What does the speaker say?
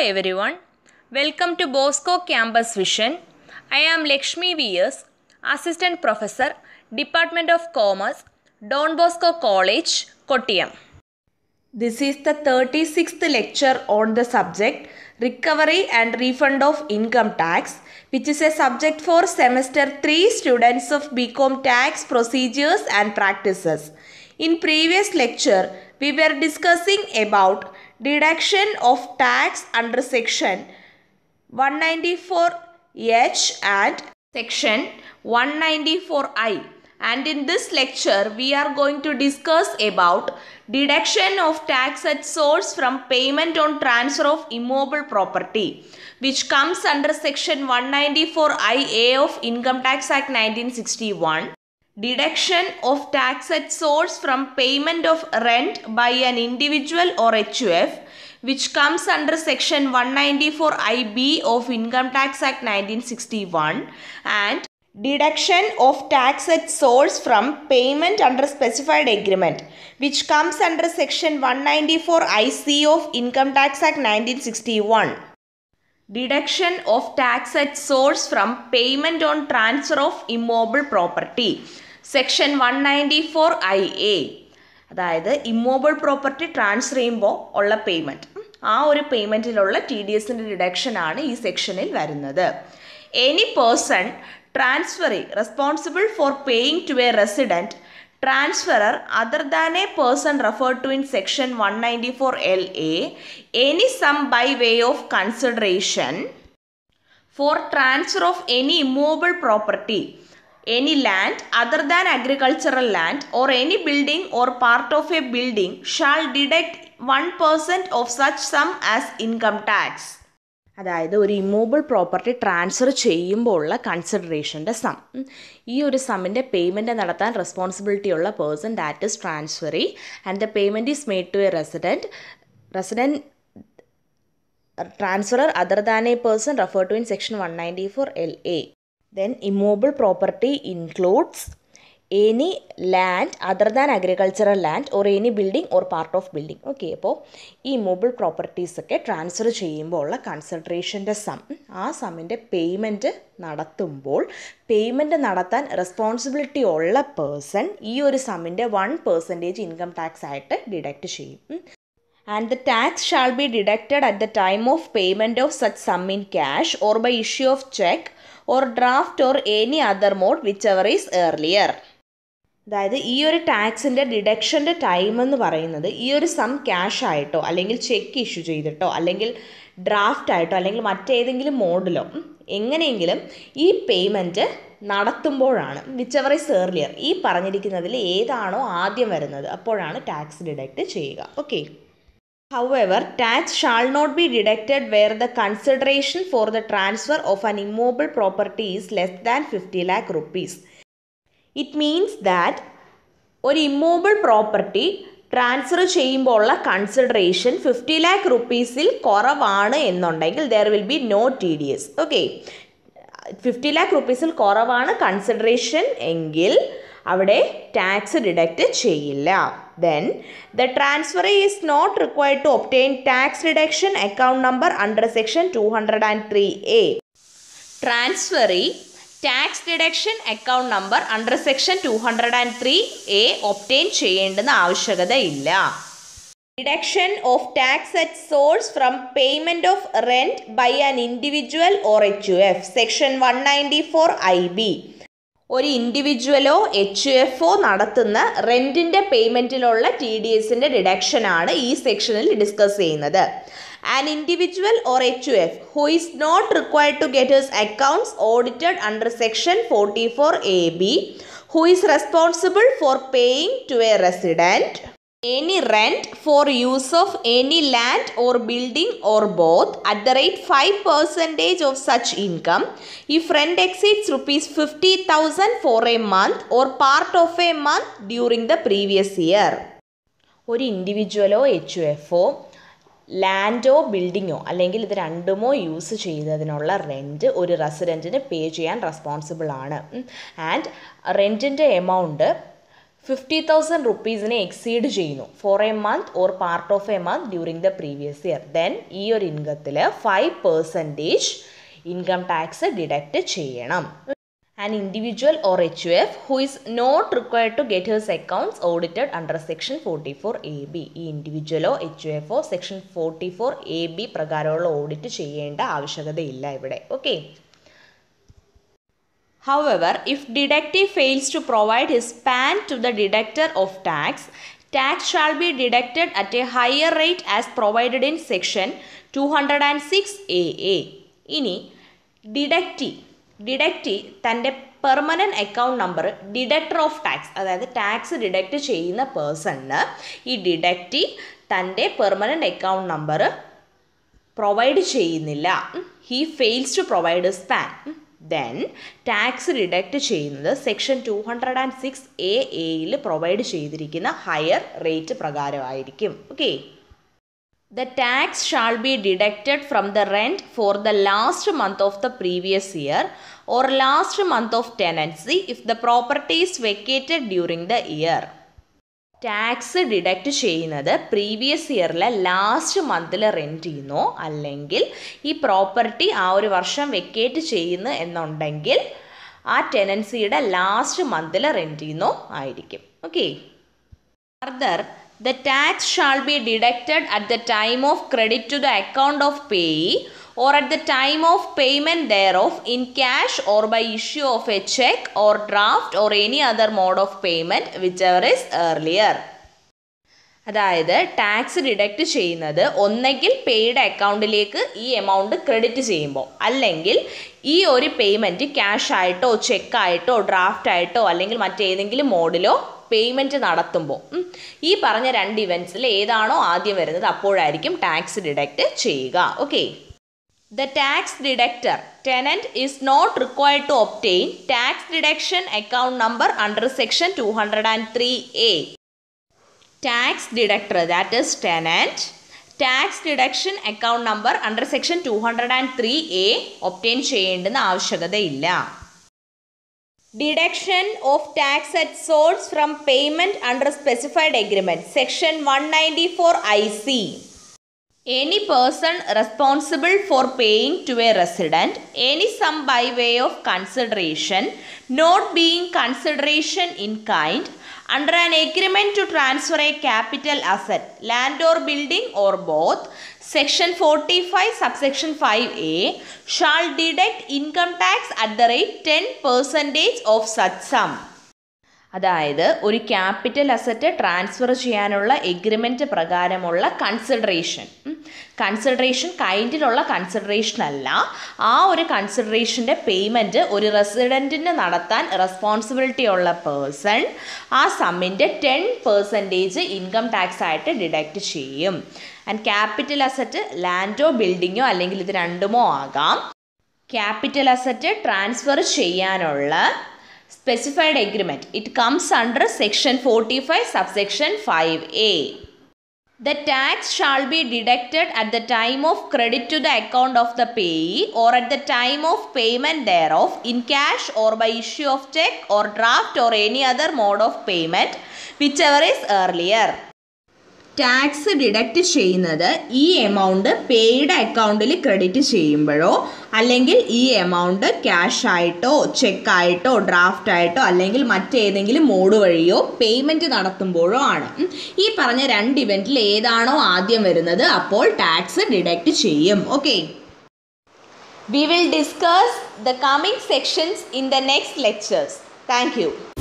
everyone. Welcome to Bosco Campus Vision. I am Lakshmi V.S., Assistant Professor, Department of Commerce, Don Bosco College, Kottayam. This is the 36th lecture on the subject Recovery and Refund of Income Tax, which is a subject for semester 3 students of BCom Tax Procedures and Practices. In previous lecture, we were discussing about deduction of tax under section 194H and section 194I. And in this lecture, we are going to discuss about deduction of tax at source from payment on transfer of immobile property, which comes under section 194IA of Income Tax Act 1961 deduction of tax at source from payment of rent by an individual or HUF which comes under section 194IB of Income Tax Act 1961 and deduction of tax at source from payment under specified agreement which comes under section 194IC of Income Tax Act 1961 deduction of tax at source from payment on transfer of immobile property section one ninety four I A അതായത് immobile property transfer ചെയ്യുമ്പോൾ ഉള്ള payment ആ ഒരു പേയ്മെൻറ്റിലുള്ള T D എസിൻ്റെ ഡിഡക്ഷനാണ് ഈ സെക്ഷനിൽ വരുന്നത് any person transferee responsible for paying to a resident transferor other than a person referred to in section 194 LA any sum by way of consideration for transfer of any immobile property any land other than agricultural land or any building or part of a building shall deduct 1% of such sum as income tax അതായത് ഒരു ഇമ്മൂബിൾ property transfer ചെയ്യുമ്പോൾ ഉള്ള കൺസിഡറേഷൻ്റെ sum ഈ ഒരു സമ്മിൻ്റെ payment നടത്താൻ responsibility ഉള്ള person that is transferee and the payment is made to a resident resident transferor other than a person refer to in section one ninety four L A then immobile property includes any land other than agricultural land or any building or part of building okay അപ്പോൾ ഈ immobile properties ഒക്കെ transfer ചെയ്യുമ്പോൾ ഉള്ള കൺസൾട്രേഷൻ്റെ sum ആ സമ്മിൻ്റെ payment നടത്തുമ്പോൾ payment നടത്താൻ റെസ്പോൺസിബിലിറ്റി ഉള്ള പേഴ്സൺ ഈ ഒരു സമ്മിൻ്റെ വൺ പെർസെൻറ്റേജ് ഇൻകം ടാക്സ് ആയിട്ട് ഡിഡക്റ്റ് ചെയ്യും and the tax shall be deducted at the time of payment of such sum in cash or by issue of check or draft or any other mode whichever is earlier അതായത് ഈ ഒരു ടാക്സിൻ്റെ ഡിഡക്ഷൻ്റെ time എന്ന് പറയുന്നത് ഈ ഒരു some cash ആയിട്ടോ അല്ലെങ്കിൽ cheque issue ചെയ്തിട്ടോ അല്ലെങ്കിൽ ഡ്രാഫ്റ്റ് ആയിട്ടോ അല്ലെങ്കിൽ മറ്റേതെങ്കിലും മോഡിലോ എങ്ങനെയെങ്കിലും ഈ പേയ്മെൻറ്റ് നടത്തുമ്പോഴാണ് വിച്ചവർ ഇസ് ഏർലിയർ ഈ പറഞ്ഞിരിക്കുന്നതിൽ ഏതാണോ ആദ്യം വരുന്നത് അപ്പോഴാണ് ടാക്സ് ഡിഡക്റ്റ് ചെയ്യുക okay However, tax shall not be deducted where the consideration for the transfer of an immobile property is less than 50 lakh rupees. It means that ഒരു immobile property transfer ചെയ്യുമ്പോൾ ഉള്ള കൺസിഡറേഷൻ ഫിഫ്റ്റി ലാക്ക് റുപ്പീസിൽ കുറവാണ് എന്നുണ്ടെങ്കിൽ there will be no T D S okay fifty lakh റുപ്പീസിൽ കുറവാണ് consideration എങ്കിൽ അവിടെ ടാക്സ് ഡിഡക്റ്റ് ചെയ്യില്ല then the transfer is not required to obtain tax deduction account number under section two hundred and three A transferee tax deduction account number under section two hundred and three A obtain ചെയ്യേണ്ടുന്ന ആവശ്യകതയില്ല deduction of tax at source from payment of rent by an individual or H U F section one ninety four I B ഒരു ഇൻഡിവിജ്വലോ H F O നടത്തുന്ന റെൻറ്റിൻ്റെ പേയ്മെൻറ്റിലുള്ള T D എസിൻ്റെ ഡിഡക്ഷനാണ് ഈ സെക്ഷനിൽ discuss ചെയ്യുന്നത് an individual or H U F who is not required to get his accounts audited under section forty four A B who is responsible for paying to a resident any rent for use of any land or building or both at the rate 5 percentage of such income if rent exceeds rupees 50000 for a month or part of a month during the previous year ഒരു ഇൻഡിവിജ്വലോ H U എഫോ ലാൻഡോ ബിൽഡിങ്ങോ അല്ലെങ്കിൽ ഇത് രണ്ടുമോ use ചെയ്തതിനുള്ള rent ഒരു റെസിഡൻറ്റിന് പേ ചെയ്യാൻ responsible ആണ് and റെൻറ്റിൻ്റെ amount fifty thousand റുപ്പീസിനെ എക്സീഡ് ചെയ്യുന്നു for a month or part of a month during the previous year then ഈ ഒരു ഇൻകത്തിൽ five percentage income tax deduct ചെയ്യണം an individual or HUF who is not required to get his accounts audited under section 44 AB ഈ ഇൻഡിവിജ്വലോ H U എഫോ section forty four A B പ്രകാരമുള്ള audit ചെയ്യേണ്ട ആവശ്യകതയില്ല ഇവിടെ okay However, if deductee fails to provide his PAN to the deductor of tax, tax shall be deducted at a higher rate as provided in section 206AA. ഇനി deductee deductee തൻ്റെ permanent account number deductor of tax അതായത് tax deduct ചെയ്യുന്ന പേഴ്സണിന് ഈ deductee തൻ്റെ permanent account number provide ചെയ്യുന്നില്ല he fails to provide span then tax deduct ചെയ്യുന്നത് section two hundred and six A എയിൽ പ്രൊവൈഡ് ചെയ്തിരിക്കുന്ന ഹയർ റേറ്റ് പ്രകാരമായിരിക്കും okay The tax shall be deducted from the rent for the last month of the previous year or last month of tenancy if the property is vacated during the year. Tax deduct ചെയ്യുന്നത് previous ഇയറിലെ last മന്തിൽ rent ചെയ്യുന്നോ അല്ലെങ്കിൽ ഈ property ആ ഒരു വർഷം vacate ചെയ്യുന്നു എന്നുണ്ടെങ്കിൽ ആ ടെനൻസിയുടെ ലാസ്റ്റ് മന്തിൽ റെൻറ്റ് ചെയ്യുന്നോ ആയിരിക്കും okay further the tax shall be deducted at the time of credit to the account of payee or at the time of payment thereof in cash or by issue of a check or draft or any other mode of payment whichever is earlier അതായത് tax deduct ചെയ്യുന്നത് ഒന്നെങ്കിൽ paid അക്കൗണ്ടിലേക്ക് ഈ amount credit ചെയ്യുമ്പോൾ അല്ലെങ്കിൽ ഈ ഒരു payment cash ആയിട്ടോ ചെക്കായിട്ടോ ഡ്രാഫ്റ്റ് ആയിട്ടോ അല്ലെങ്കിൽ മറ്റേതെങ്കിലും മോഡിലോ പേയ്മെൻറ്റ് നടത്തുമ്പോൾ ഈ പറഞ്ഞ രണ്ട് ഇവൻറ്റ്സിൽ ഏതാണോ ആദ്യം വരുന്നത് അപ്പോഴായിരിക്കും ടാക്സ് ഡിഡക്റ്റ് ചെയ്യുക okay the tax deductor tenant is not required to obtain tax deduction account number under section two hundred and three A tax deductor that is tenant tax deduction account number under section two hundred and three A obtain ചെയ്യേണ്ടുന്ന ആവശ്യകതയില്ല Deduction of tax at source from payment under specified agreement. Section 194 IC. Any person responsible for paying to a resident any sum by way of consideration, not being consideration in kind, under an agreement to transfer a capital asset, land or building or both, Section 45, subsection 5A, shall deduct income tax at the rate 10 percentage of such sum. അതായത് ഒരു capital asset transfer ചെയ്യാനുള്ള agreement പ്രകാരമുള്ള consideration consideration കൈൻഡിലുള്ള consideration അല്ല ആ ഒരു കൺസിഡറേഷൻ്റെ payment ഒരു റെസിഡൻറ്റിന് നടത്താൻ റെസ്പോൺസിബിലിറ്റി ഉള്ള പേഴ്സൺ ആ സമ്മിൻ്റെ ടെൻ പെർസെൻറ്റേജ് ഇൻകം ടാക്സ് ആയിട്ട് ഡിഡക്റ്റ് ചെയ്യും ആൻഡ് ക്യാപിറ്റൽ അസറ്റ് ലാൻഡോ ബിൽഡിങ്ങോ അല്ലെങ്കിൽ ഇത് രണ്ടുമോ ആകാം ക്യാപിറ്റൽ അസറ്റ് ട്രാൻസ്ഫർ ചെയ്യാനുള്ള specified agreement. It comes under section 45 subsection 5a. The tax shall be deducted at the time of credit to the account of the payee or at the time of payment thereof in cash or by issue of check or draft or any other mode of payment whichever is earlier. Tax deduct ചെയ്യുന്നത് ഈ amount paid അക്കൗണ്ടിൽ credit ചെയ്യുമ്പോഴോ അല്ലെങ്കിൽ ഈ amount cash ആയിട്ടോ ചെക്കായിട്ടോ draft ആയിട്ടോ അല്ലെങ്കിൽ മറ്റേതെങ്കിലും മോഡ് വഴിയോ പേയ്മെൻറ്റ് നടത്തുമ്പോഴോ ആണ് ഈ പറഞ്ഞ രണ്ട് ഇവൻറ്റിൽ ഏതാണോ ആദ്യം വരുന്നത് അപ്പോൾ ടാക്സ് ഡിഡക്റ്റ് ചെയ്യും ഓക്കെ we will discuss the coming sections in the next lectures thank U